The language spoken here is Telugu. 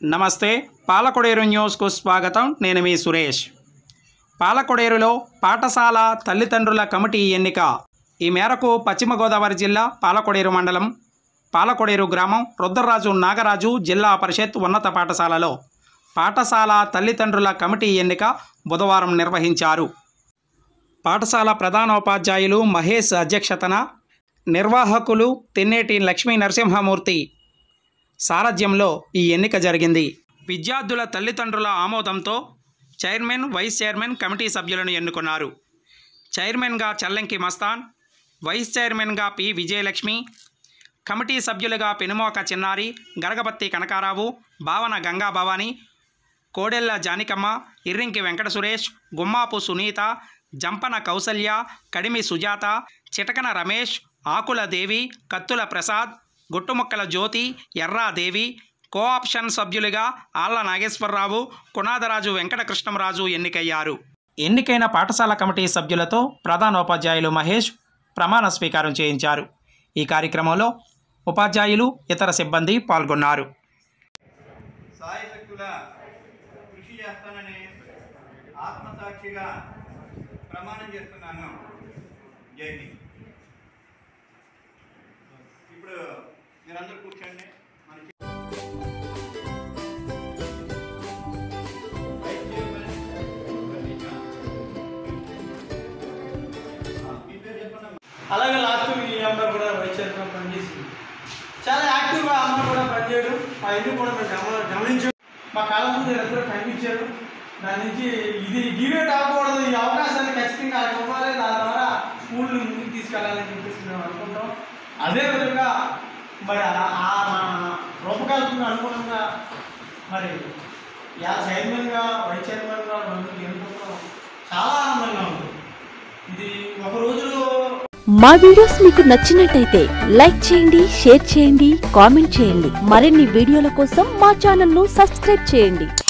నమస్తే పాలకొడేరు న్యూస్కు స్వాగతం నేను మీ సురేష్ పాలకొడేరులో పాఠశాల తల్లిదండ్రుల కమిటీ ఎన్నిక ఈ మేరకు పశ్చిమ గోదావరి జిల్లా పాలకొడేరు మండలం పాలకొడేరు గ్రామం రుద్రరాజు నాగరాజు జిల్లా పరిషత్ ఉన్నత పాఠశాలలో పాఠశాల తల్లిదండ్రుల కమిటీ ఎన్నిక బుధవారం నిర్వహించారు పాఠశాల ప్రధానోపాధ్యాయులు మహేష్ అధ్యక్షతన నిర్వాహకులు తెన్నేటి లక్ష్మీ నరసింహమూర్తి సారథ్యంలో ఈ ఎన్నిక జరిగింది విద్యార్థుల తల్లిదండ్రుల ఆమోదంతో చైర్మన్ వైస్ చైర్మన్ కమిటీ సభ్యులను ఎన్నుకున్నారు చైర్మన్గా చల్లంకి మస్తాన్ వైస్ చైర్మన్గా పి విజయలక్ష్మి కమిటీ సభ్యులుగా పెనుమోక చిన్నారి గరగపత్తి కనకారావు భావన గంగా భవాని కోడెల్ల జానికమ్మ ఇర్రింకి వెంకట సురేష్ గుమ్మాపు సునీత జంపన కౌసల్య కడిమి సుజాత చిటకన రమేష్ ఆకుల దేవి కత్తుల ప్రసాద్ గుట్టుముక్కల జ్యోతి ఎర్రాదేవి కోఆప్షన్ సభ్యులుగా ఆళ్ల నాగేశ్వరరావు కునాదరాజు వెంకటకృష్ణంరాజు ఎన్నికయ్యారు ఎన్నికైన పాఠశాల కమిటీ సభ్యులతో ప్రధానోపాధ్యాయులు మహేష్ ప్రమాణ స్వీకారం చేయించారు ఈ కార్యక్రమంలో ఉపాధ్యాయులు ఇతర సిబ్బంది పాల్గొన్నారు సాయశక్తుల కృషి చేస్తానని ఆత్మసాక్షిగా ప్రమాణం చేస్తున్నాను జై హింద్. ఇప్పుడు మీరందరూ కూర్చోండి మనకి వైస్ చైర్మన్ వర్ణించ. ఆ, మీ పేరు చెప్పండి అమ్మా. అలాగే లాస్ట్ ఈ అమ్మాయి కూడా వైస్ చైర్మన్ పనిచేసింది చాలా యాక్టివ్గా అమ్మాయి కూడా పనిచేయడం అవన్నీ కూడా మేము గమన గమనించాం మా కాలం ముందు అందరూ కనిపించారు దాని నుంచి ఇది డిబేట్ అవ్వకూడదు ఈ అవకాశాన్ని ఖచ్చితంగా వాళ్ళకి ఇవ్వాలి దాని ద్వారా స్కూల్ని ముందుకు తీసుకెళ్ళాలని చెప్పేసి మేము అనుకుంటాం అదేవిధంగా మరి ఆ- ఆ మన రూపకల్పన అనుగుణంగా మరి యా చైర్మన్గా వైస్ చైర్మన్గా రెండు ఎన్నుకోవడం చాలా ఆనందంగా ఉంది ఇది ఒక రోజులో మా వీడియోస్ మీకు నచ్చినట్టయితే లైక్ చేయండి షేర్ చేయండి కామెంట్ చేయండి మరిన్ని వీడియోల కోసం మా ఛానల్ ను సబ్స్క్రైబ్ చేయండి